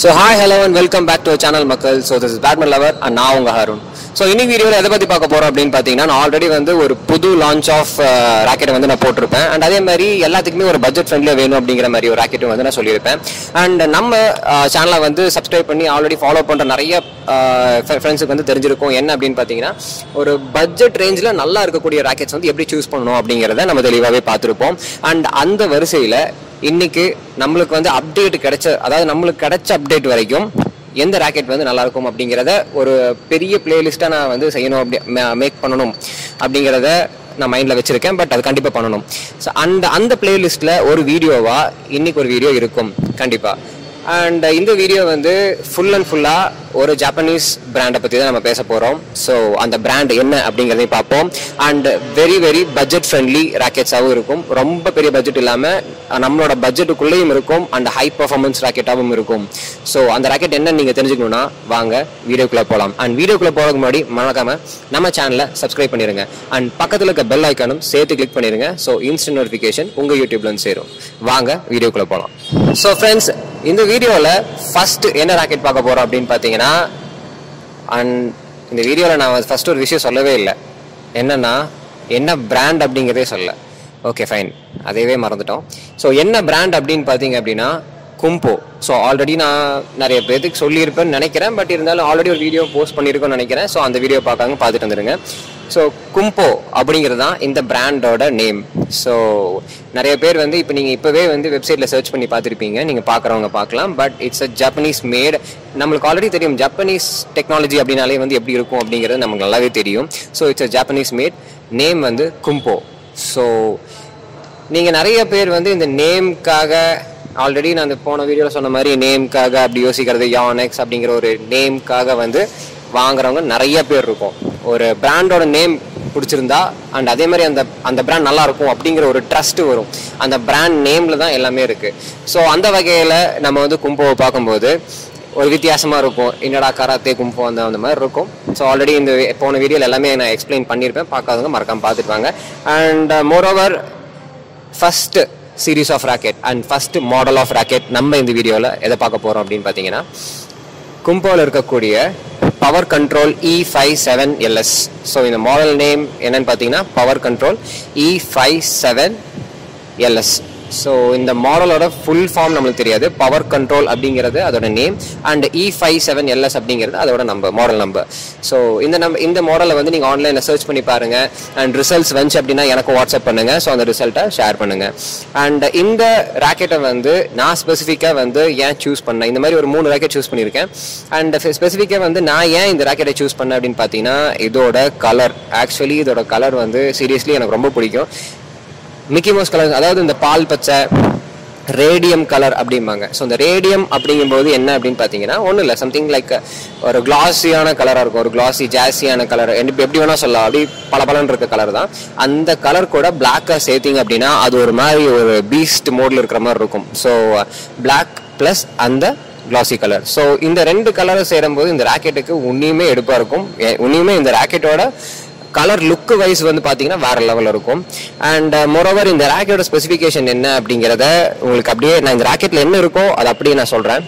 so hi hello and welcome back to channel மக்கள் so this is badminton lover and நான் உங்க Harun so இன்னைக்கு வீடியோவில் எதை பற்றி பார்க்க போகிறோம் அப்படின்னு பார்த்தீங்கன்னா நான் ஆல்ரெடி வந்து ஒரு புது லான்ச் ஆஃப் ராக்கெட் வந்து நான் போட்டிருப்பேன் அண்ட் அதே மாதிரி எல்லாத்துக்குமே ஒரு பட்ஜெட் ஃப்ரெண்ட்லியாக வேணும் அப்படிங்கிற மாதிரி ஒரு ராக்கெட்டும் வந்து நான் சொல்லியிருப்பேன் அண்ட் நம்ம சேனலை வந்து சப்ஸ்கிரைப் பண்ணி ஆல்ரெடி ஃபாலோ பண்ணுற நிறைய ஃப்ரெண்ட்ஸுக்கு வந்து தெரிஞ்சிருக்கும் என்ன அப்படின்னு பார்த்தீங்கன்னா ஒரு பட்ஜெட் ரேஞ்சில் நல்லா இருக்கக்கூடிய ராக்கெட்ஸ் வந்து எப்படி சூஸ் பண்ணணும் அப்படிங்கிறத நம்ம தெளிவாகவே பார்த்துருப்போம் அண்ட் அந்த வரிசையில் இன்னைக்கு நம்மளுக்கு வந்து அப்டேட் கிடைச்ச அதாவது நம்மளுக்கு கிடைச்ச அப்டேட் வரைக்கும் எந்த ராக்கெட் வந்து நல்லா இருக்கும் அப்படிங்கிறத ஒரு பெரிய பிளேலிஸ்ட்டாக நான் வந்து செய்யணும் அப்படி மேக் பண்ணணும் அப்படிங்கிறத நான் மைண்டில் வச்சுருக்கேன் பட் அது கண்டிப்பாக பண்ணணும் ஸோ அந்த அந்த பிளேலிஸ்ட்டில் ஒரு வீடியோவாக இன்னைக்கு ஒரு வீடியோ இருக்கும் கண்டிப்பாக அண்ட் இந்த வீடியோ வந்து ஃபுல் அண்ட் ஃபுல்லாக ஒரு ஜாப்பனீஸ் பிராண்டை பற்றி தான் நம்ம பேச போகிறோம் ஸோ அந்த பிராண்ட் என்ன அப்படிங்கிறதையும் பார்ப்போம் and very very budget friendly ராக்கெட்ஸாகவும் இருக்கும் ரொம்ப பெரிய பட்ஜெட் இல்லாமல் நம்மளோட பட்ஜெட்டுக்குள்ளேயும் இருக்கும் அண்ட் ஹை பர்ஃபார்மன்ஸ் ராக்கெட்டாகவும் இருக்கும் ஸோ அந்த ராக்கெட் என்ன நீங்கள் தெரிஞ்சுக்கணும்னா வாங்க வீடியோக்குள்ளே போகலாம் அண்ட் வீடியோக்குள்ளே போகிறதுக்கு முன்னாடி மறக்காம நம்ம சேனலை சப்ஸ்கிரைப் பண்ணிடுங்க அண்ட் பக்கத்தில் இருக்க பெல் ஐக்கானும் சேர்த்து கிளிக் பண்ணிடுங்க ஸோ இன்ஸ்டன்ட் நோட்டிஃபிகேஷன் உங்கள் யூடியூப்ல இருந்து சேரும் வாங்க வீடியோக்குள்ளே போகலாம் ஸோ ஃப்ரெண்ட்ஸ் இந்த வீடியோவில் ஃபர்ஸ்ட் என்ன ராக்கெட் பார்க்க போகிறோம் அப்படின்னு பார்த்தீங்கன்னா அண்ட் இந்த வீடியோவில் நான் ஃபர்ஸ்ட் ஒரு விஷயம் சொல்லவே இல்லை என்னன்னா என்ன பிராண்ட் அப்படிங்கிறதே சொல்ல ஓகே ஃபைன் அதையவே மறந்துட்டோம் ஸோ என்ன பிராண்ட் அப்படின்னு பார்த்தீங்க அப்படின்னா கும்போ ஸோ ஆல்ரெடி நான் நிறைய பேருக்கு சொல்லியிருப்பேன்னு நினைக்கிறேன் பட் இருந்தாலும் ஆல்ரெடி ஒரு வீடியோ போஸ்ட் பண்ணியிருக்கோன்னு நினைக்கிறேன் ஸோ அந்த வீடியோ பார்க்காங்க பார்த்துட்டு வந்துடுங்க ஸோ கும்போ அப்படிங்கிறது தான் இந்த பிராண்டோட நேம் ஸோ நிறைய பேர் வந்து இப்போ நீங்கள் இப்போவே வந்து வெப்சைட்டில் சர்ச் பண்ணி பார்த்துருப்பீங்க நீங்கள் பார்க்குறவங்க பார்க்கலாம் but it's a Japanese made நம்மளுக்கு ஆல்ரெடி தெரியும் ஜப்பனீஸ் டெக்னாலஜி அப்படின்னாலே வந்து எப்படி இருக்கும் அப்படிங்கிறது நமக்கு நல்லாவே தெரியும் so it's a Japanese made name வந்து கும்போ ஸோ நீங்கள் நிறைய பேர் வந்து இந்த நேம்க்காக ஆல்ரெடி நான் அந்த போன வீடியோவில் சொன்ன மாதிரி நேம்க்காக அப்படி யோசிக்கிறது யானெக்ஸ் அப்படிங்கிற ஒரு நேம்க்காக வந்து வாங்குறவங்க நிறைய பேர் இருக்கும் ஒரு பிராண்டோட நேம் பிடிச்சிருந்தா அண்ட் அதே மாதிரி அந்த அந்த பிராண்ட் நல்லா இருக்கும் அப்படிங்கிற ஒரு ட்ரஸ்ட் வரும் அந்த பிராண்ட் நேம்ல தான் எல்லாமே இருக்கு ஸோ அந்த வகையில் நம்ம வந்து கும்போவை பார்க்கும்போது ஒரு வித்தியாசமா இருக்கும் என்னடா கராத்தே கும்போ அந்த அந்த மாதிரி இருக்கும் ஸோ ஆல்ரெடி இந்த போன வீடியோவில் எல்லாமே நான் எக்ஸ்பிளைன் பண்ணியிருப்பேன் பார்க்காதவங்க மறக்காம பார்த்துட்டு வாங்க and moreover first series of racket and first model of racket நம்ம இந்த வீடியோவில் எதை பார்க்க போகிறோம் அப்படின்னு பார்த்தீங்கன்னா கும்போவில் இருக்கக்கூடிய power control E five seven LS so இந்த மாடல் நேம் என்னன்னு பார்த்தீங்கன்னா power control E five seven LS so இந்த மாடலோட ஃபுல் ஃபார்ம் நம்மளுக்கு தெரியாது பவர் கண்ட்ரோல் அப்படிங்கிறது அதோட name and E five seven LS அப்படிங்கிறது அதோட நம்பர் மாடல் நம்பர் ஸோ இந்த நம்ப இந்த மாடலை வந்து நீங்கள் ஆன்லைனில் சர்ச் பண்ணி பாருங்க அண்ட் ரிசல்ட்ஸ் வந்துச்சு அப்படின்னா எனக்கு வாட்ஸ்அப் பண்ணுங்க ஸோ அந்த ரிசல்ட்டை ஷேர் பண்ணுங்க அண்ட் இந்த ராக்கெட்டை வந்து நான் ஸ்பெசிஃபிக்காக வந்து ஏன் சூஸ் பண்ணேன் இந்த மாதிரி ஒரு மூணு ராக்கெட் சூஸ் பண்ணியிருக்கேன் அண்ட் ஸ்பெசிஃபிக்காக வந்து நான் ஏன் இந்த ராக்கெட்டை சூஸ் பண்ணேன் அப்படின்னு பார்த்தீங்கன்னா இதோட கலர் ஆக்சுவலி இதோட கலர் வந்து சீரியஸ்லி எனக்கு ரொம்ப பிடிக்கும் மிக்கி மவுஸ் கலர் அதாவது இந்த பால் பச்சை ரேடியம் கலர் அப்படிம்பாங்க ஸோ இந்த ரேடியம் அப்படிங்கும்போது என்ன அப்படின்னு பார்த்தீங்கன்னா ஒன்றும் இல்லை சம்திங் லைக் ஒரு கிளாஸியான கலராக இருக்கும் ஒரு கிளாஸி ஜாஸியான கலர் எப்படி வேணா சொல்லலாம் அப்படி பல பலன் இருக்க கலர் தான் அந்த கலர் கூட பிளாக்காக சேர்த்திங்க அப்படின்னா அது ஒரு மாதிரி ஒரு பீஸ்ட் மோடில் இருக்கிற மாதிரி இருக்கும் ஸோ பிளாக் ப்ளஸ் அந்த கிளாசி கலர் ஸோ இந்த ரெண்டு கலரை சேரும்போது இந்த ராக்கெட்டுக்கு உன்னியுமே எடுப்பாக இருக்கும் உன்னியுமே இந்த ராக்கெட்டோட கலர் லுக்கு வைஸ் வந்து பார்த்தீங்கன்னா வேற லெவலில் இருக்கும் அண்ட் மோரோவர் இந்த ராக்கெட்டோட ஸ்பெசிஃபிகேஷன் என்ன அப்படிங்கிறத உங்களுக்கு அப்படியே நான் இந்த ராக்கெட்டில் என்ன இருக்கோ அதை அப்படியே நான் சொல்கிறேன்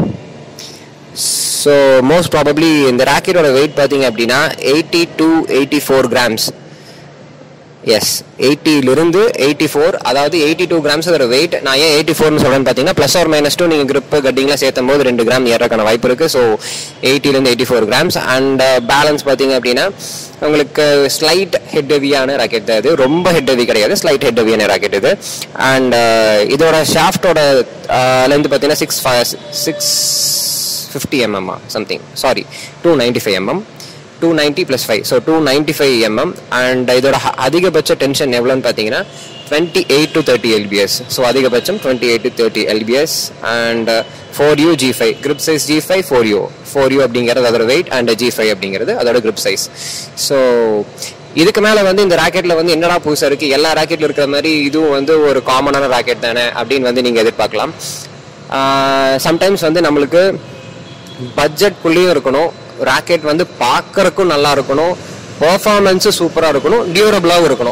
ஸோ மோஸ்ட் ப்ராபப்ளி இந்த ராக்கெட்டோட வெயிட் பார்த்தீங்க அப்படின்னா eighty to eighty four grams எஸ் எயிட்டிலிருந்து எயிட்டி ஃபோர் அதாவது எயிட்டி டூ கிராம்ஸ் அதோட வெயிட் நான் ஏன் எயிட்டி ஃபோர்னு சொல்கிறேன்னு பார்த்தீங்கன்னா ப்ளஸ் ஆர் மைனஸ் டூ நீங்கள் கிரிப்பு கட்டிங்லாம் சேர்த்தும் போது ரெண்டு கிராம் ஏறக்கான வாய்ப்பு இருக்குது ஸோ எயிட்டிலேருந்து eighty four grams and balance பார்த்தீங்க அப்படின்னா உங்களுக்கு ஸ்லைட் ஹெட் ஹெவியான ராக்கெட் தான் இது ரொம்ப ஹெட் ஹெவி கிடையாது ஸ்லைட் ஹெட் ஹெவியான ராக்கெட் இது அண்ட் இதோட ஷாஃப்டோட லென்த் பார்த்தீங்கன்னா சிக்ஸ் சிக்ஸ் ஃபிஃப்டி எம்எம்மா something sorry two ninety five mm two ninety plus five so two ninety five mm and இதோட அதிகபட்ச டென்ஷன் எவ்வளோன்னு பார்த்தீங்கன்னா twenty eight to thirty lbs so அதிகபட்சம் twenty eight to thirty lbs and four U G five grip size G five four U four U அப்படிங்கிறது அதோட wait and G five அப்படிங்கிறது அதோட grip size so இதுக்கு மேலே வந்து இந்த ராக்கெட்டில் வந்து என்னடா புதுசாக இருக்குது எல்லா ராக்கெட்டில் இருக்கிற மாதிரி இதுவும் வந்து ஒரு காமனான ராக்கெட் தானே அப்படின்னு வந்து நீங்கள் எதிர்பார்க்கலாம் சம்டைம்ஸ் வந்து நம்மளுக்கு பட்ஜெட்குள்ளேயும் இருக்கணும் ராக்கெட் வந்து பார்க்கறக்கும் நல்லா இருக்கணும் பர்ஃபார்மன்ஸும் சூப்பராக இருக்கணும் டியூரபிளாகவும் இருக்கணும்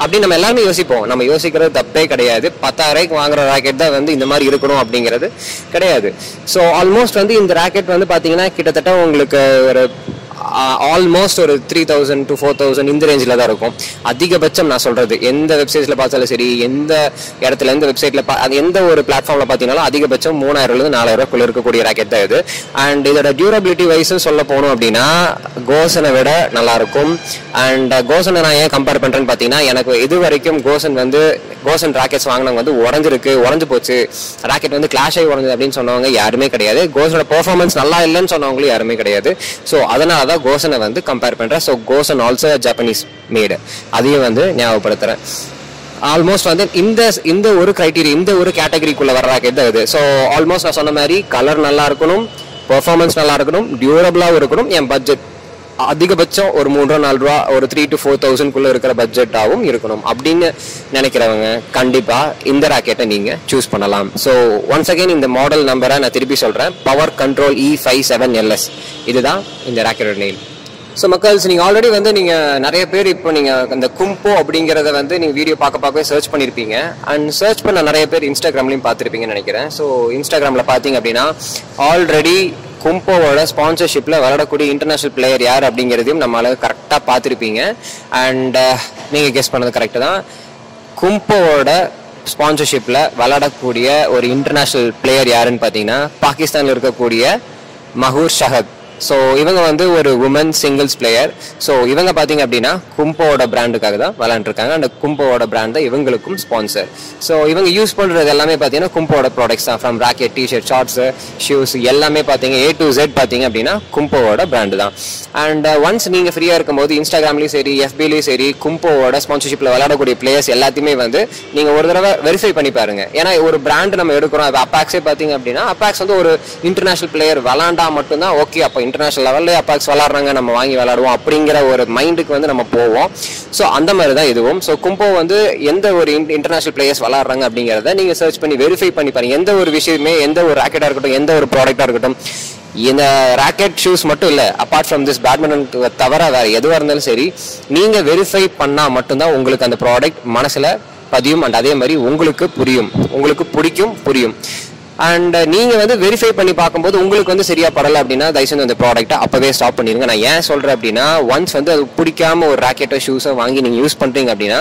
அப்படின்னு நம்ம எல்லாருமே யோசிப்போம் நம்ம யோசிக்கிறது தப்பே கிடையாது பத்தாயிரம் வாங்குற ராக்கெட் தான் வந்து இந்த மாதிரி இருக்கணும் அப்படிங்கிறது கிடையாது ஸோ ஆல்மோஸ்ட் வந்து இந்த ராக்கெட் வந்து பார்த்தீங்கன்னா கிட்டத்தட்ட உங்களுக்கு ஒரு ஆல்மோஸ்ட் ஒரு three thousand to four thousand இந்த ரேஞ்சில் தான் இருக்கும் அதிகபட்சம் நான் சொல்றது எந்த வெப்சைட்ஸில் பார்த்தாலும் சரி எந்த இடத்துல எந்த வெப்சைட்ல பா அது எந்த ஒரு பிளாட்ஃபார்ம்ல பார்த்தீங்கன்னாலும் அதிகபட்சம் மூணாயிரம்லேருந்து நாலாயிரம் ரூபாய்க்குள்ள இருக்கக்கூடிய ராக்கெட் தான் இது அண்ட் இதோட டியூரபிலிட்டி வைஸும் சொல்ல போகணும் அப்படின்னா கோசனை விட நல்லா இருக்கும் அண்ட் கோசனை நான் ஏன் கம்பேர் பண்றேன்னு பார்த்தீங்கன்னா எனக்கு இது வரைக்கும் கோசன் வந்து கோசன் ராக்கெட்ஸ் வாங்கினவங்க வந்து உடஞ்சிருக்கு உடஞ்சு போச்சு ராக்கெட் வந்து கிளாஷ் ஆகி உடஞ்சது அப்படின்னு சொன்னவங்க யாருமே கிடையாது கோசனோட பெர்ஃபார்மன்ஸ் நல்லா இல்லைன்னு சொன்னவங்களும் யாருமே கிடையாது ஸோ அதனால தான் கோசனை வந்து கம்பேர் பண்றேன் ஸோ கோசன் ஆல்சோ ஜப்பனீஸ் மேடு அதையும் வந்து ஞாபகப்படுத்துறேன் ஆல்மோஸ்ட் வந்து இந்த இந்த ஒரு கிரைட்டீரியா இந்த ஒரு கேட்டகரிக்குள்ள வர ராக்கெட் தான் இது ஸோ ஆல்மோஸ்ட் நான் சொன்ன மாதிரி கலர் நல்லா இருக்கணும் பெர்ஃபார்மன்ஸ் நல்லா இருக்கணும் டியூரபிளாகவும் இருக்கணும் என் பட்ஜெட் அதிகபட்சம் ஒரு மூணு ரூபா நாலு ரூபா ஒரு த்ரீ டு ஃபோர் தௌசண்ட்குள்ள இருக்கிற பட்ஜெட்டாகவும் இருக்கணும் அப்படின்னு நினைக்கிறவங்க கண்டிப்பா இந்த ராக்கெட்டை நீங்க சூஸ் பண்ணலாம் ஸோ ஒன்ஸ் அகைன் இந்த மாடல் நம்பரை நான் திருப்பி சொல்றேன் power control E five seven LS இதுதான் இந்த ராக்கெட்டோட நெயில் ஸோ மக்கள்ஸ் நீங்கள் ஆல்ரெடி வந்து நீங்கள் நிறைய பேர் இப்போ நீங்கள் அந்த கும்போ அப்படிங்கிறத வந்து நீங்கள் வீடியோ பார்க்க பார்க்கவே சர்ச் பண்ணியிருப்பீங்க அண்ட் சர்ச் பண்ண நிறைய பேர் இன்ஸ்டாகிராம்லையும் பார்த்துருப்பீங்கன்னு நினைக்கிறேன் ஸோ இன்ஸ்டாகிராமில் பார்த்தீங்க அப்படின்னா ஆல்ரெடி கும்போவோட ஸ்பான்சர்ஷிப்பில் விளையாடக்கூடிய இன்டர்நேஷனல் பிளேயர் யார் அப்படிங்கிறதையும் நம்மளால கரெக்டாக பார்த்துருப்பீங்க அண்ட் நீங்கள் கெஸ் பண்ணது கரெக்டு தான் கும்போவோட ஸ்பான்சர்ஷிப்பில் விளையாடக்கூடிய ஒரு இன்டர்நேஷனல் பிளேயர் யாருன்னு பார்த்தீங்கன்னா பாகிஸ்தானில் இருக்கக்கூடிய மஹூர் ஷஹத் ஸோ இவங்க வந்து ஒரு உமன் சிங்கிள்ஸ் பிளேயர் ஸோ இவங்க பார்த்தீங்க அப்படின்னா கும்போவோட பிராண்டுக்காக தான் விளாண்டுருக்காங்க அந்த கும்போவோட பிராண்ட் தான் இவங்களுக்கும் ஸ்பான்சர் ஸோ இவங்க யூஸ் பண்ணுறது எல்லாமே பார்த்தீங்கன்னா கும்போவோட ப்ராடக்ட்ஸ் தான் from racket t-shirt shorts shoes எல்லாமே பார்த்தீங்க ஏ டு ஜெட் பார்த்தீங்க அப்படின்னா கும்போவோட பிராண்டு தான் அண்ட் ஒன்ஸ் நீங்கள் ஃப்ரீயாக இருக்கும்போது இன்ஸ்டாகிராம்லேயும் சரி எஃபிலையும் சரி கும்போவோட ஸ்பான்சர்ஷிப்பில் விளையாடக்கூடிய பிளேயர்ஸ் எல்லாத்தையுமே வந்து நீங்கள் ஒரு தடவை வெரிஃபை பண்ணி பாருங்க ஏன்னா ஒரு பிராண்ட் நம்ம எடுக்கிறோம் இப்போ அப்பாக்ஸே பார்த்தீங்க அப்படின்னா அப்பாக்ஸ் வந்து ஒரு இன்டர்நேஷனல் பிளேயர் விளாண்டா மட்டும்தான் ஓகே அப்போ இன்டர்நேஷனல் லெவலில் அப்பாக்ஸ் விளாட்றாங்க நம்ம வாங்கி விளாடுவோம் அப்படிங்கிற ஒரு மைண்டுக்கு வந்து நம்ம போவோம் ஸோ அந்த மாதிரி தான் இதுவும் ஸோ கும்போ வந்து எந்த ஒரு இன்டர்நேஷனல் பிளேயர்ஸ் விளாட்றாங்க அப்படிங்கிறத நீங்கள் சர்ச் பண்ணி வெரிஃபை பண்ணி பாருங்க எந்த ஒரு விஷயமே எந்த ஒரு ராக்கெட்டாக இருக்கட்டும் எந்த ஒரு ப்ராடக்டாக இருக்கட்டும் இந்த ராக்கெட் ஷூஸ் மட்டும் இல்லை அப்பார்ட் ஃப்ரம் திஸ் பேட்மிண்டன் தவிர வேற எதுவாக இருந்தாலும் சரி நீங்கள் வெரிஃபை பண்ணால் மட்டும்தான் உங்களுக்கு அந்த ப்ராடக்ட் மனசில் பதியும் அண்ட் அதே மாதிரி உங்களுக்கு புரியும் உங்களுக்கு பிடிக்கும் புரியும் அண்ட் நீங்க வந்து வெரிஃபை பண்ணி பார்க்கும்போது உங்களுக்கு வந்து சரியா படல அப்படின்னா தயவுசெய்து அந்த ப்ராடக்ட்டை அப்பவே ஸ்டாப் பண்ணிருங்க நான் ஏன் சொல்றேன் அப்படின்னா ஒன்ஸ் வந்து அது பிடிக்காம ஒரு ராக்கெட்டோ ஷூஸோ வாங்கி நீங்க யூஸ் பண்றீங்க அப்படின்னா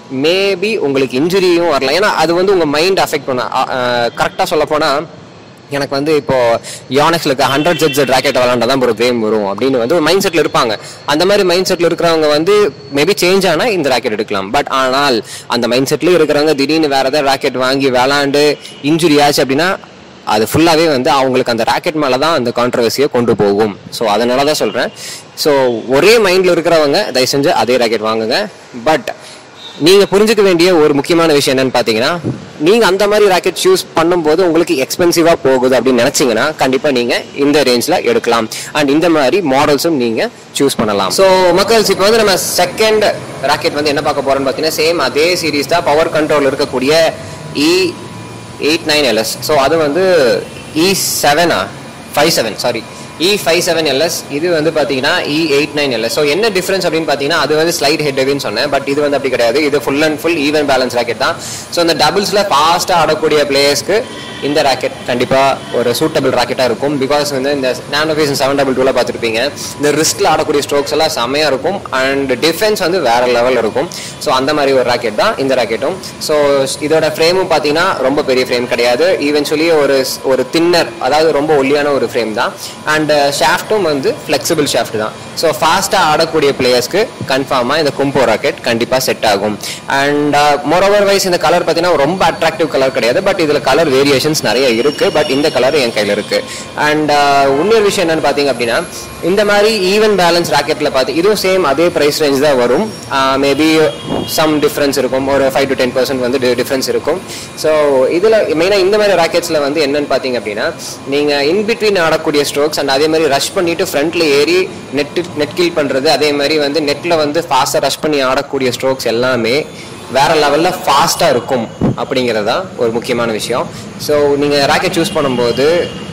மேபி உங்களுக்கு இன்ஜுரியும் வரலாம் ஏன்னா அது வந்து உங்க மைண்ட் அஃபெக்ட் பண்ண கரெக்டா சொல்ல போனா எனக்கு வந்து இப்போ யானக்ஸ்ல இருக்க ஹண்ட்ரட் ஜெட் ஜெட் ராக்கெட் விளாண்டா தான் ஒரு கேம் வரும் அப்படின்னு வந்து ஒரு மைண்ட் செட்ல இருப்பாங்க அந்த மாதிரி மைண்ட் செட்ல இருக்கிறவங்க வந்து மேபி சேஞ்ச் ஆனா இந்த ராக்கெட் எடுக்கலாம் பட் ஆனால் அந்த மைண்ட் செட்ல இருக்கிறவங்க திடீர்னு வேற ஏதாவது ராக்கெட் வாங்கி விளாண்டு இன்ஜுரி ஆச்சு அப்படின்னா அது ஃபுல்லாகவே வந்து அவங்களுக்கு அந்த ராக்கெட் மேலே தான் அந்த கான்ட்ரவர்சியை கொண்டு போகும் ஸோ அதனால தான் சொல்கிறேன் ஸோ ஒரே மைண்டில் இருக்கிறவங்க தயவு செஞ்சு அதே ராக்கெட் வாங்குங்க பட் நீங்க புரிஞ்சுக்க வேண்டிய ஒரு முக்கியமான விஷயம் என்னன்னு பாத்தீங்கன்னா நீங்க அந்த மாதிரி ராக்கெட் சூஸ் பண்ணும்போது உங்களுக்கு எக்ஸ்பென்சிவா போகுது அப்படின்னு நினைச்சீங்கன்னா கண்டிப்பா நீங்க இந்த ரேஞ்ச்ல எடுக்கலாம் அண்ட் இந்த மாதிரி மாடல்ஸும் நீங்க சூஸ் பண்ணலாம் ஸோ மக்கள்ஸ் இப்போ வந்து நம்ம செகண்ட் ராக்கெட் வந்து என்ன பார்க்க போறோம்னு பார்த்தீங்கன்னா சேம் அதே சீரீஸ் தான் பவர் கண்ட்ரோல் இருக்கக்கூடிய E eight nine LS so அது வந்து இ செவனா five seven sorry E five seven LS இது வந்து பார்த்தீங்கன்னா E eight nine LS so என்ன டிஃப்ரென்ஸ் அப்படின்னு பார்த்தீங்கன்னா அது வந்து ஸ்லைட் ஹெட் ஹெவின்னு சொன்னேன் பட் இது வந்து அப்படி கிடையாது இது full and full even balance racket தான் ஸோ இந்த டபுள்ஸில் ஃபாஸ்ட்டாக ஆடக்கூடிய பிளேயர்ஸ்க்கு இந்த ராக்கெட் கண்டிப்பாக ஒரு சூட்டபிள் ராக்கெட்டாக இருக்கும் பிகாஸ் வந்து இந்த நானோஃபேஷன் செவன் டபுள் டூவில் பார்த்துருப்பீங்க இந்த ரிஸ்கில் ஆடக்கூடிய ஸ்ட்ரோக்ஸ் எல்லாம் செம்மையாக இருக்கும் அண்ட் டிஃபென்ஸ் வந்து வேற லெவலில் இருக்கும் ஸோ அந்த மாதிரி ஒரு ராக்கெட் தான் இந்த ராக்கெட்டும் ஸோ இதோட ஃப்ரேமும் பார்த்தீங்கன்னா ரொம்ப பெரிய ஃப்ரேம் கிடையாது ஈவென்ச்சுவலி ஒரு ஒரு தின்னர் அதாவது ரொம்ப ஒல்லியான ஒரு ஃப்ரேம் தான் அண்ட் ஷாஃப்ட்டும் வந்து ஃப்ளெக்சிபிள் ஷாஃப்ட் தான் ஸோ ஃபாஸ்ட்டாக ஆடக்கூடிய பிளேயர்ஸ்க்கு கன்ஃபார்மாக இந்த கும்போ ராக்கெட் கண்டிப்பாக செட் ஆகும் அண்ட் மோரோவர் வைஸ் இந்த கலர் பார்த்தீங்கன்னா ரொம்ப அட்ராக்டிவ் கலர் கிடையாது பட் இதில் கலர் வேரியேஷன்ஸ் நிறைய இருக்கு பட் இந்த கலர் என் கையில் இருக்கு அண்ட் இன்னொரு விஷயம் என்னன்னு பார்த்தீங்க அப்படின்னா இந்த மாதிரி ஈவன் பேலன்ஸ் ராக்கெட்டில் பார்த்து இதுவும் சேம் அதே ப்ரைஸ் ரேஞ்ச் தான் வரும் மேபி சம் டிஃப்ரென்ஸ் இருக்கும் ஒரு ஃபைவ் டு டென் பர்சன்ட் வந்து டிஃப்ரென்ஸ் இருக்கும் ஸோ இதில் மெயினாக இந்த மாதிரி ராக்கெட்ஸில் வந்து என்னன்னு பார்த்தீங்க அப்படின்னா நீங்கள் இன் பிட்வீன் ஆடக்கூடிய ஸ்ட்ரோக்ஸ் அண்ட் அதே மாதிரி ரஷ் பண்ணிட்டு ஃப்ரண்ட்ல ஏறி நெட் நெட் கில் பண்ணுறது அதே மாதிரி வந்து நெட்டில் வந்து ஃபாஸ்ட்டாக ரஷ் பண்ணி ஆடக்கூடிய ஸ்ட்ரோக்ஸ் எல்லாமே வேற லெவலில் ஃபாஸ்ட்டாக இருக்கும் அப்படிங்கிறது தான் ஒரு முக்கியமான விஷயம் ஸோ நீங்கள் ராக்கெட் சூஸ் பண்ணும்போது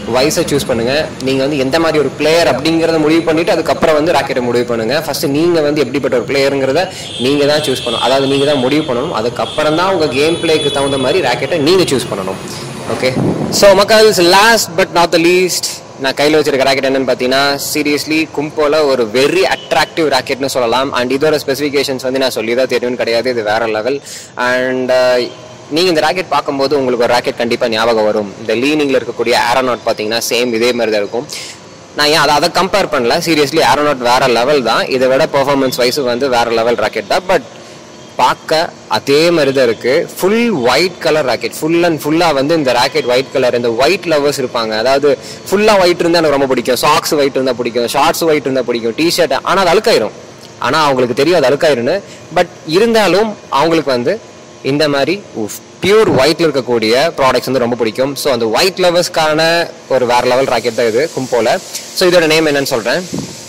வைஸை சூஸ் பண்ணுங்க நீங்க வந்து எந்த மாதிரி ஒரு பிளேயர் அப்படிங்கறத முடிவு பண்ணிட்டு அதுக்கப்புறம் வந்து ராக்கெட்டை முடிவு பண்ணுங்க ஃபர்ஸ்ட் நீங்க வந்து எப்படிப்பட்ட ஒரு பிளேயருங்கிறத நீங்க தான் சூஸ் பண்ணணும் அதாவது நீங்க தான் முடிவு பண்ணணும் அதுக்கப்புறம் தான் உங்க கேம் பிளேக்கு தகுந்த மாதிரி ராக்கெட்டை நீங்க சூஸ் பண்ணணும் ஓகே ஸோ மக்கள்ஸ் last but not the least நான் கையில் வச்சிருக்க ராக்கெட் என்னன்னு பார்த்தீங்கன்னா சீரியஸ்லி கும்போல ஒரு வெரி அட்ராக்டிவ் ராக்கெட்னு சொல்லலாம் அண்ட் இதோட ஸ்பெசிஃபிகேஷன்ஸ் வந்து நான் சொல்லி தான் தெரியும்னு கிடையாது இது வேற லெவல் அண்ட் நீங்கள் இந்த ராக்கெட் பார்க்கும்போது உங்களுக்கு ஒரு ராக்கெட் கண்டிப்பாக ஞாபகம் வரும் இந்த லீனிங்கில் இருக்கக்கூடிய ஏரோநாட் பார்த்தீங்கன்னா சேம் இதே மாதிரி தான் இருக்கும் நான் ஏன் அதை அதை கம்பேர் பண்ணல சீரியஸ்லி ஏரோநாட் வேற லெவல் தான் இதை விட பெர்ஃபார்மன்ஸ் வைஸ் வந்து வேற லெவல் ராக்கெட் தான் பட் பார்க்க அதே மாதிரி தான் இருக்கு full white colour racket full and ஃபுல்லா வந்து இந்த ராக்கெட் ஒயிட் கலர் இந்த ஒயிட் லவர்ஸ் இருப்பாங்க அதாவது ஃபுல்லா ஒயிட் இருந்தா எனக்கு ரொம்ப பிடிக்கும் சாக்ஸ் ஒயிட் இருந்தா பிடிக்கும் ஷார்ட்ஸ் ஒயிட் இருந்தா பிடிக்கும் டிஷர்ட் ஆனா அது அழுக்காயிரும் ஆனா அவங்களுக்கு தெரியும் அது அழுக்காயிரும்னு பட் இருந்தாலும் அவங்களுக்கு வந்து இந்த மாதிரி பியூர் ஒயிட்ல இருக்கக்கூடிய ப்ராடக்ட்ஸ் வந்து ரொம்ப பிடிக்கும் ஸோ அந்த ஒயிட் லவர்ஸ்க்கான ஒரு வேற லெவல் ராக்கெட் தான் இது கும்போல ஸோ இதோட நேம் என்னன்னு சொல்றேன்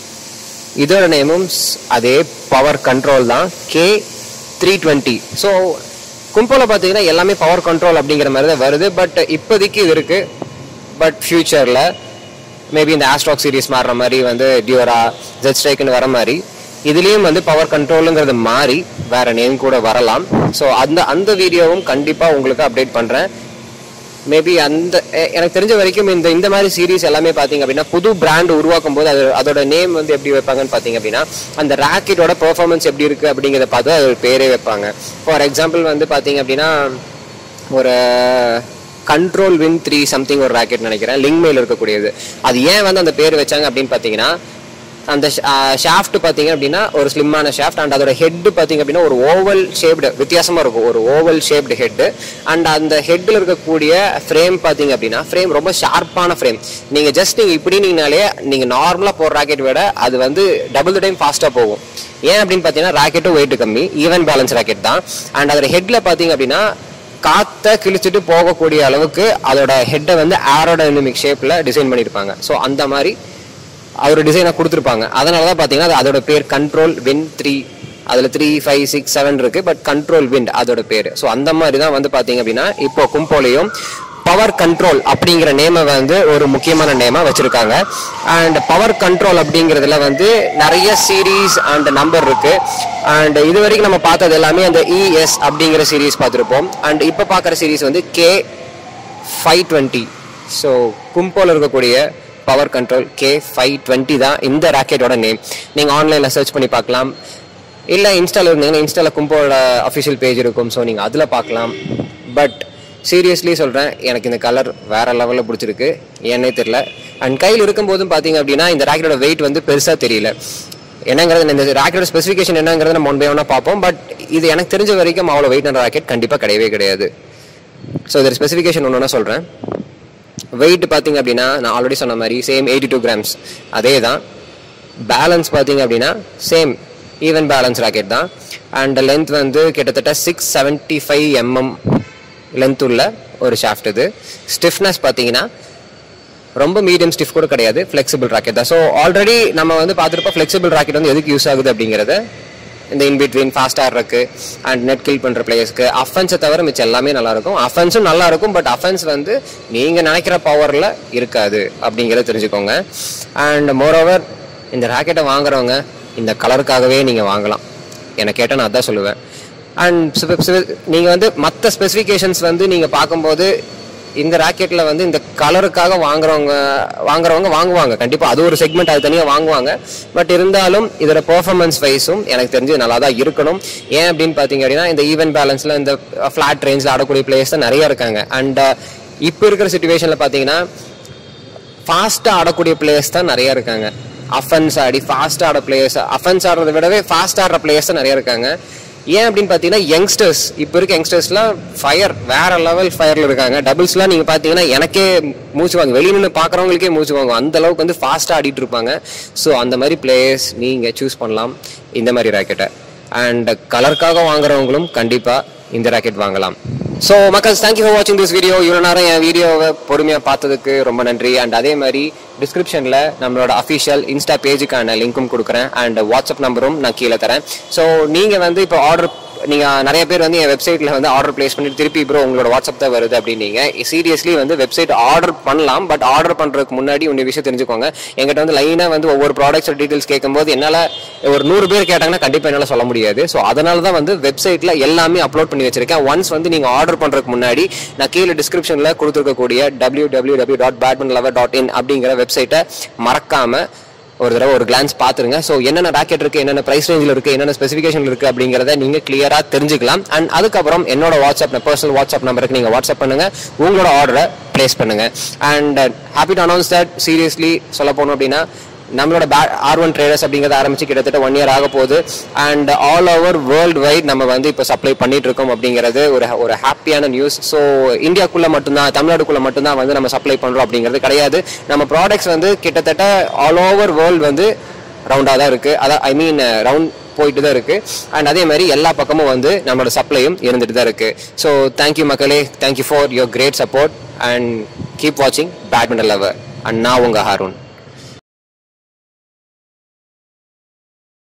இதோட நேமும் ஸ்- அதே பவர் கண்ட்ரோல் தான் கே த்ரீ டுவெண்ட்டி ஸோ கும்போல பார்த்தீங்கன்னா எல்லாமே பவர் கண்ட்ரோல் அப்படிங்கிற மாதிரி தான் வருது பட் இப்போதைக்கு இது இருக்கு பட் ஃபியூச்சரில் மேபி இந்த ஆஸ்ட்ராக் சீரிஸ் மாறுற மாதிரி வந்து டியோரா ஜெட் ஸ்ட்ரைக்குன்னு வர மாதிரி இதுலேயும் வந்து பவர் கண்ட்ரோலுங்கிறது மாறி வேற நேம் கூட வரலாம் ஸோ அந்த அந்த வீடியோவும் கண்டிப்பாக உங்களுக்கு அப்டேட் பண்ணுறேன் மேபி அந்த எ- எனக்கு தெரிஞ்ச வரைக்கும் இந்த இந்த மாதிரி சீரிஸ் எல்லாமே பாத்தீங்க அப்படின்னா புது பிராண்ட் உருவாக்கும் போது அது அதோட நேம் வந்து எப்படி வைப்பாங்கன்னு பாத்தீங்க அப்படின்னா அந்த ராக்கெட்டோட பெர்ஃபார்மன்ஸ் எப்படி இருக்கு அப்படிங்கிறத பார்த்து அது ஒரு பேரே வைப்பாங்க ஃபார் எக்ஸாம்பிள் வந்து பாத்தீங்க அப்படின்னா ஒரு கண்ட்ரோல் வின் த்ரீ சம்திங் ஒரு ராக்கெட் நினைக்கிறேன் லிங்க் மேல இருக்கக்கூடியது அது ஏன் வந்து அந்த பேர் வச்சாங்க அப்படின்னு பாத்தீங்கன்னா அந்த ஷாஃப்ட் பாத்தீங்க அப்படின்னா ஒரு ஸ்லிம்மான ஷாஃப்ட் அண்ட் அதோட ஹெட் பாத்தீங்க அப்படின்னா ஒரு ஓவல் ஷேப்டு வித்தியாசமா இருக்கும் ஒரு ஓவல் ஷேப்டு ஹெட் அண்ட் அந்த ஹெட்ல இருக்கக்கூடிய ஃப்ரேம் பாத்தீங்க அப்படின்னா ஃப்ரேம் ரொம்ப ஷார்ப்பான ஃப்ரேம் நீங்க ஜஸ்ட் நீங்க இப்படி நீங்கனாலே நீங்க நார்மலா போற ராக்கெட் விட அது வந்து டபுள் டைம் ஃபாஸ்டா போகும் ஏன் அப்படின்னு பாத்தீங்கன்னா ராக்கெட்டும் வெயிட் கம்மி ஈவன் பேலன்ஸ் ராக்கெட் தான் அண்ட் அதோட ஹெட்ல பாத்தீங்க அப்படின்னா காத்த கிழிச்சிட்டு போகக்கூடிய அளவுக்கு அதோட ஹெட்டை வந்து ஏரோடைனமிக் ஷேப்ல டிசைன் பண்ணியிருப்பாங்க ஸோ அந்த மாதிரி அவர் டிசைனை கொடுத்துருப்பாங்க அதனால தான் பார்த்தீங்கன்னா அது அதோட பேர் கண்ட்ரோல் வின் த்ரீ அதில் த்ரீ ஃபைவ் சிக்ஸ் செவன் இருக்கு பட் கண்ட்ரோல் விண்ட் அதோட பேர் ஸோ அந்த மாதிரி தான் வந்து பார்த்தீங்க அப்படின்னா இப்போ கும்போலையும் பவர் கண்ட்ரோல் அப்படிங்கிற நேமை வந்து ஒரு முக்கியமான நேமா வச்சிருக்காங்க அண்ட் பவர் கண்ட்ரோல் அப்படிங்கிறதுல வந்து நிறைய சீரீஸ் அண்ட் நம்பர் இருக்கு அண்ட் இது வரைக்கும் நம்ம பார்த்தது எல்லாமே அந்த இஎஸ் அப்படிங்கிற சீரீஸ் பார்த்துருப்போம் அண்ட் இப்போ பார்க்குற சீரீஸ் வந்து கே ஃபைவ் டுவெண்ட்டி ஸோ கும்போல இருக்கக்கூடிய power control K five twenty தான் இந்த ராக்கெட்டோட நேம் நீங்கள் ஆன்லைனில் சர்ச் பண்ணி பார்க்கலாம் இல்லை இன்ஸ்டால இருந்தீங்கன்னா இன்ஸ்டால கும்போட அஃபிஷியல் பேஜ் இருக்கும் ஸோ நீங்கள் அதில் பார்க்கலாம் பட் சீரியஸ்லி சொல்கிறேன் எனக்கு இந்த கலர் வேற லெவலில் பிடிச்சிருக்கு ஏன்னே தெரில அண்ட் கையில் இருக்கும்போதும் பார்த்தீங்க அப்படின்னா இந்த ராக்கெட்டோட வெயிட் வந்து பெருசாக தெரியல என்னங்கிறது இந்த ராக்கெட்டோட ஸ்பெசிஃபிகேஷன் என்னங்கிறத நம்ம ஒன் பை ஒன்னாக பார்ப்போம் பட் இது எனக்கு தெரிஞ்ச வரைக்கும் அவ்வளோ வெயிட் ராக்கெட் கண்டிப்பாக கிடையவே கிடையாது ஸோ இதோட ஸ்பெசிஃபிகேஷன் ஒன்று ஒன்றா சொல்கிறேன் வெயிட் பார்த்தீங்க அப்படின்னா நான் ஆல்ரெடி சொன்ன மாதிரி சேம் எயிட்டி டூ கிராம்ஸ் அதே தான் பேலன்ஸ் பார்த்தீங்க அப்படின்னா சேம் ஈவன் பேலன்ஸ் ராக்கெட் தான் அண்ட் லென்த் வந்து கிட்டத்தட்ட six seventy five MM length உள்ள ஒரு ஷாஃப்ட் இது ஸ்டிஃப்னஸ் பார்த்தீங்கன்னா ரொம்ப மீடியம் ஸ்டிஃப் கூட கிடையாது ஃப்ளெக்சிபிள் ராக்கெட் தான் ஸோ ஆல்ரெடி நம்ம வந்து பார்த்துருப்போம் ஃப்ளெக்சிபிள் ராக்கெட் வந்து எதுக்கு யூஸ் ஆகுது அப்படிங்கிறத இந்த இன் பிட்வீன் ஃபாஸ்ட் ஆடுறதுக்கு அண்ட் நெட் கில் பண்ணுற பிளேயர்ஸ்க்கு அஃபென்ஸை தவிர மிச்சம் எல்லாமே நல்லா இருக்கும் அஃபென்ஸும் நல்லா இருக்கும் பட் அஃபென்ஸ் வந்து நீங்கள் நினைக்கிற பவரில் இருக்காது அப்படிங்கிறத தெரிஞ்சுக்கோங்க அண்ட் மோரோவர் இந்த ராக்கெட்டை வாங்குறவங்க இந்த கலருக்காகவே நீங்கள் வாங்கலாம் என்னை கேட்டால் நான் அதான் சொல்லுவேன் அண்ட் நீங்கள் வந்து மற்ற ஸ்பெசிஃபிகேஷன்ஸ் வந்து நீங்கள் பார்க்கும்போது இந்த ராக்கெட்ல வந்து இந்த கலருக்காக வாங்குறவங்க வாங்குறவங்க வாங்குவாங்க கண்டிப்பா அது ஒரு செக்மெண்ட் அது தனியா வாங்குவாங்க பட் இருந்தாலும் இதோட பெர்ஃபார்மன்ஸ் வைஸும் எனக்கு தெரிஞ்சு நல்லா தான் இருக்கணும் ஏன் அப்படின்னு பாத்தீங்க அப்படின்னா இந்த ஈவன் பேலன்ஸ்ல இந்த ஃபிளாட் ரேஞ்சில் ஆடக்கூடிய பிளேயர்ஸ் தான் நிறைய இருக்காங்க அண்ட் இப்போ இருக்கிற சுச்சுவேஷன்ல பாத்தீங்கன்னா ஃபாஸ்டா ஆடக்கூடிய பிளேயர்ஸ் தான் நிறைய இருக்காங்க அஃபென்ஸ் ஆடி ஃபாஸ்ட் ஆட பிளேயர்ஸ் அஃபென்ஸ் ஆடுறதை விடவே ஃபாஸ்ட் ஆடுற பிளேயர்ஸ் தான் நிறைய இருக்காங்க ஏன் அப்படின்னு பார்த்தீங்கன்னா யங்ஸ்டர்ஸ் இப்போ இருக்க யங்ஸ்டர்ஸ்லாம் ஃபயர் வேற லெவல் ஃபயர்ல இருக்காங்க டபுள்ஸ்லாம் நீங்க பார்த்தீங்கன்னா எனக்கே மூச்சு வாங்க வெளியே நின்று பார்க்குறவங்களுக்கே மூச்சு வாங்க அந்த அளவுக்கு வந்து ஃபாஸ்ட்டாக ஆடிட்டு இருப்பாங்க ஸோ அந்த மாதிரி பிளேயர்ஸ் நீங்க சூஸ் பண்ணலாம் இந்த மாதிரி ராக்கெட்டை அண்ட் கலருக்காக வாங்குறவங்களும் கண்டிப்பா இந்த ராக்கெட் வாங்கலாம் ஸோ மக்கள்ஸ் தேங்க்யூ ஃபார் வாட்சிங் திஸ் வீடியோ இவ்வளோ நேரம் என் வீடியோவை பொறுமையாக பார்த்ததுக்கு ரொம்ப நன்றி அண்ட் அதே மாதிரி டிஸ்கிரிப்ஷனில் நம்மளோட அஃபிஷியல் இன்ஸ்டா பேஜுக்கான லிங்க்கும் கொடுக்குறேன் அண்ட் வாட்ஸ்அப் நம்பரும் நான் கீழே தரேன் ஸோ நீங்கள் வந்து இப்போ ஆர்டர் நீங்கள் நிறைய பேர் வந்து என் வெப்சைட்டில் வந்து ஆர்டர் ப்ளேஸ் பண்ணிட்டு திருப்பி ப்ரோ உங்களோட வாட்ஸ்அப் தான் வருது அப்படின்னீங்க சீரியஸ்லி வந்து வெப்சைட் ஆர்டர் பண்ணலாம் பட் ஆர்டர் பண்ணுறதுக்கு முன்னாடி ஒன்று விஷயம் தெரிஞ்சுக்கோங்க எங்கிட்ட வந்து லைனாக வந்து ஒவ்வொரு ப்ராடக்ட்ஸோட டீட்டெயில்ஸ் கேட்கும்போது என்னால் ஒரு நூறு பேர் கேட்டாங்கன்னா கண்டிப்பாக என்னால் சொல்ல முடியாது ஸோ அதனால தான் வந்து வெப்சைட்டில் எல்லாமே அப்லோட் பண்ணி வச்சிருக்கேன் ஒன்ஸ் வந்து நீங்கள் ஆர்டர் பண்ணுறதுக்கு முன்னாடி நான் கீழே டிஸ்கிரிப்ஷனில் கொடுத்துருக்கக்கூடிய W W W dot badminton lover dot in அப்படிங்கிற வெப்சைட்டை மறக்காமல் ஒரு தடவை ஒரு கிளான்ஸ் பார்த்துருங்க ஸோ என்னென்ன ராக்கெட் இருக்குது என்னென்ன ப்ரைஸ் ரேஞ்சில் இருக்குது என்னென்ன ஸ்பெசிஃபிகேஷன் இருக்குது அப்படிங்கிறத நீங்கள் கிளியராக தெரிஞ்சுக்கலாம் அண்ட் அதுக்கப்புறம் என்னோட வாட்ஸ்அப் பர்சனல் வாட்ஸ்அப் நம்பருக்கு நீங்கள் வாட்ஸ்அப் பண்ணுங்கள் உங்களோட ஆர்டரை ப்ளேஸ் பண்ணுங்கள் and happy to announce that seriously சொல்ல போனோம் அப்படின்னா நம்மளோட பே ஆர் ஒன் ட்ரேடர்ஸ் அப்படிங்கிறத ஆரம்பிச்சு கிட்டத்தட்ட ஒன் இயர் ஆக போகுது and all over world wide நம்ம வந்து இப்போ சப்ளை பண்ணிட்டு இருக்கோம் அப்படிங்கிறது ஒரு ஒரு ஹாப்பியான நியூஸ் ஸோ இந்தியாக்குள்ள மட்டும்தான் தமிழ்நாடுக்குள்ள மட்டும்தான் வந்து நம்ம சப்ளை பண்றோம் அப்படிங்கிறது கிடையாது நம்ம ப்ராடக்ட்ஸ் வந்து கிட்டத்தட்ட ஆல் ஓவர் வேர்ல்டு வந்து ரவுண்டாக தான் இருக்கு அதான் ஐ மீன் ரவுண்ட் போயிட்டு தான் இருக்கு அண்ட் அதே மாதிரி எல்லா பக்கமும் வந்து நம்மளோட சப்ளையும் இருந்துட்டு தான் இருக்கு ஸோ தேங்க்யூ மக்களே thank you for your great support and keep வாட்சிங் பேட்மிண்டன் லவர் அண்ட் நான் உங்க ஹாரூன்